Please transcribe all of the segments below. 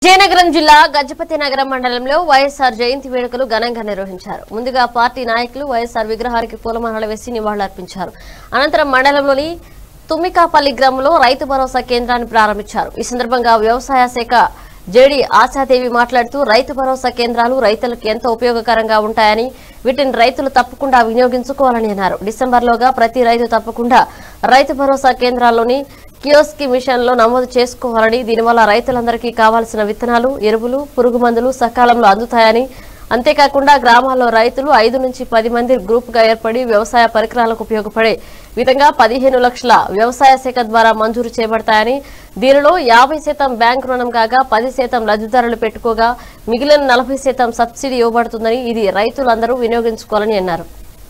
విజయనగరం జిల్లా గజపతి నగరం మండలంలో వైఎస్ఆర్ జయంతి వేడుకలు ఘనంగా నిర్వహించారు ముందుగా పార్టీ నాయకులు వైఎస్ఆర్ విగ్రహానికి పూలమాలలు వేసి నివాళులర్పించారు అనంతరం మండలంలోని తుమ్మికాపల్లి గ్రామంలో రైతు భరోసా కేంద్రాన్ని ప్రారంభించారు ఈ సందర్భంగా వ్యవసాయ శాఖ జేడీ ఆశాదేవి మాట్లాడుతూ రైతు భరోసా కేంద్రాలు రైతులకు ఎంతో ఉపయోగకరంగా ఉంటాయని వీటిని రైతులు తప్పకుండా వినియోగించుకోవాలని అన్నారు డిసెంబర్లోగా ప్రతి రైతు తప్పకుండా రైతు భరోసా కేంద్రాల్లోని కియోస్కి మిషన్ లో నమోదు చేసుకోవాలని దీనివల్ల రైతులందరికీ కావాల్సిన విత్తనాలు ఎరువులు పురుగు మందులు సకాలంలో అందుతాయని అంతేకాకుండా గ్రామాల్లో రైతులు ఐదు నుంచి పది మంది గ్రూప్ గా ఏర్పడి వ్యవసాయ పరికరాలకు ఉపయోగపడే విధంగా పదిహేను లక్షల వ్యవసాయ శాఖ ద్వారా మంజూరు చేయబడతాయని దీనిలో యాభై శాతం బ్యాంకు రుణం కాగా పది శాతం లబ్ధిదారులు పెట్టుకోగా మిగిలిన నలభై శాతం సబ్సిడీ ఇవ్వబడుతుందని ఇది రైతులందరూ వినియోగించుకోవాలని అన్నారు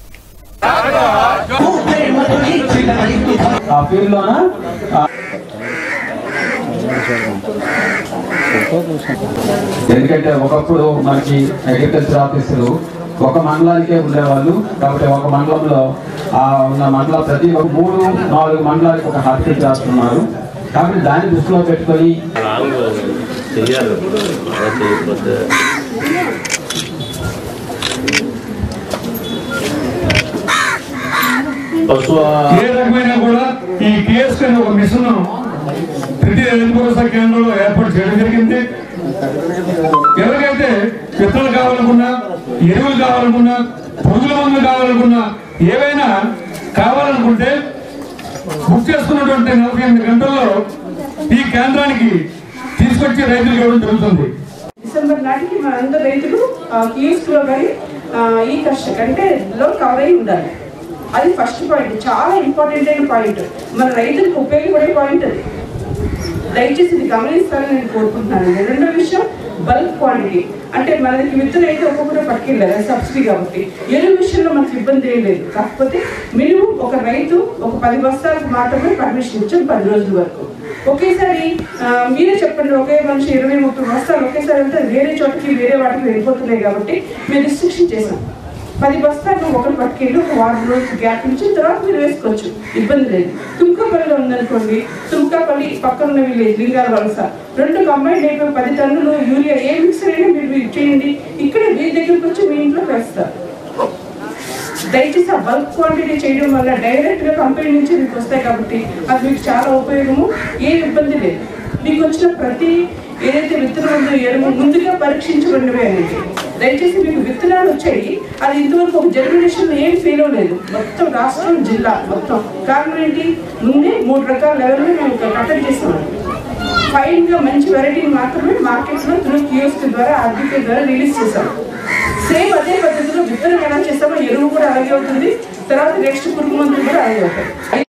ఆ ఫీల్డ్ లోన ఆ, ఎందుకంటే ఒకప్పుడు మనకి అగ్రికల్చర్ ఆఫీసులు ఒక మండలానికే ఉండేవాళ్ళు కాబట్టి ఒక మండలంలో ఆ ఉన్న మండల ప్రతి ఒక్క మూడు నాలుగు మండలానికి ఒక హాస్పిటల్ చేస్తున్నారు కాబట్టి దాన్ని దృష్టిలో పెట్టుకొని లాంగ్ చెయ్యాలి అలా చేయకపోతే పశువు ఏ రకమైన కూడా ఈ కేఎస్ అనే ఒక మిషన్ ప్రతి రైతు భరోసా కేంద్రంలో ఏర్పాటు చేయడం జరిగింది ఎవరికైతే విత్తనాలు కావాలనుకున్నా ఎరువులు కావాలనుకున్నా పురుగుల మందులు కావాలనుకున్నా ఏవైనా కావాలనుకుంటే బుక్ చేసుకున్నటువంటి నలభై ఎనిమిది గంటల్లో ఈ కేంద్రానికి తీసుకొచ్చి రైతులకు ఇవ్వడం జరుగుతుంది డిసెంబర్ నాటికి మన అందరు రైతులు కియోస్క్ లో కానీ ఈ కర్షక్ అంటే లో కవర్ అయి ఉండాలి అది ఫస్ట్ పాయింట్ చాలా ఇంపార్టెంట్ అయిన పాయింట్ మన రైతులకు ఉపయోగపడే పాయింట్ అది దయచేసి ఇది గమనిస్తారని నేను కోరుకుంటున్నాను రెండో విషయం బల్క్ క్వాంటిటీ అంటే మనకి విత్తనం అయితే ఒక్కొక్కటి పట్టుకెళ్ళారు అది సబ్సిడీ కాబట్టి ఎరువు విషయంలో మనకి ఇబ్బంది ఏం లేదు కాకపోతే మినిమం ఒక రైతు ఒక పది బస్తాలకు మాత్రమే పర్మిషన్ ఇచ్చాం పది రోజుల వరకు ఒకేసారి ఆ, మీరే చెప్పండి ఒకే మనిషి ఇరవై ముప్పై బస్తాలు ఒకేసారి వెళ్తే అది వేరే చోటకి వేరే వాటికి వెళ్ళిపోతున్నాయి కాబట్టి మేము రిస్ట్రిక్షన్ చేసాం పది బస్తాలు ఒకరు పట్టుకెళ్ళి ఒక వారం రోజులు గ్యాప్ ఇచ్చిన తర్వాత మీరు వేసుకోవచ్చు ఇబ్బంది లేదు తుమ్కాపల్లిలో ఉందనుకోండి తుమ్కాపల్లి పక్కన ఉన్న విలేజ్ లింగాల వలస రెండు కంబైండ్ అయిపోయి పది టన్నులు యూరియా ఏ మిక్సర్ అయినా మీరు చేయండి ఇక్కడే మీ దగ్గరకు వచ్చి మీ ఇంట్లో వేస్తారు దయచేసి ఆ బల్క్ క్వాంటిటీ చేయడం వల్ల డైరెక్ట్ గా కంపెనీ నుంచి మీకు వస్తాయి కాబట్టి అది మీకు చాలా ఉపయోగము ఏం ఇబ్బంది లేదు మీకు వచ్చిన ప్రతి ఏదైతే విత్తనం ఉందో ఎరువు ముందుగా పరీక్షించబడినవే అనేది దయచేసి మీకు విత్తనాలు వచ్చాయి అది ఇంతవరకు ఒక జనరేషన్ ఏం ఫెయిల్ అవ్వలేదు మొత్తం రాష్ట్రం జిల్లా మొత్తం కారణం ఏంటి ముందే మూడు రకాల లెవెల్లో మేము కట్టడి చేస్తున్నాం ఫైన్ గా మంచి వెరైటీని మాత్రమే మార్కెట్ లో త్రూ కియోస్క్ ద్వారా ఆర్బీకే ద్వారా రిలీజ్ చేశాం సేమ్ అదే పద్ధతిలో విత్తనం ఎలా చేస్తామో ఎరువు కూడా అలాగే అవుతుంది తర్వాత నెక్స్ట్ పురుగు మందులు కూడా అలాగే అవుతాయి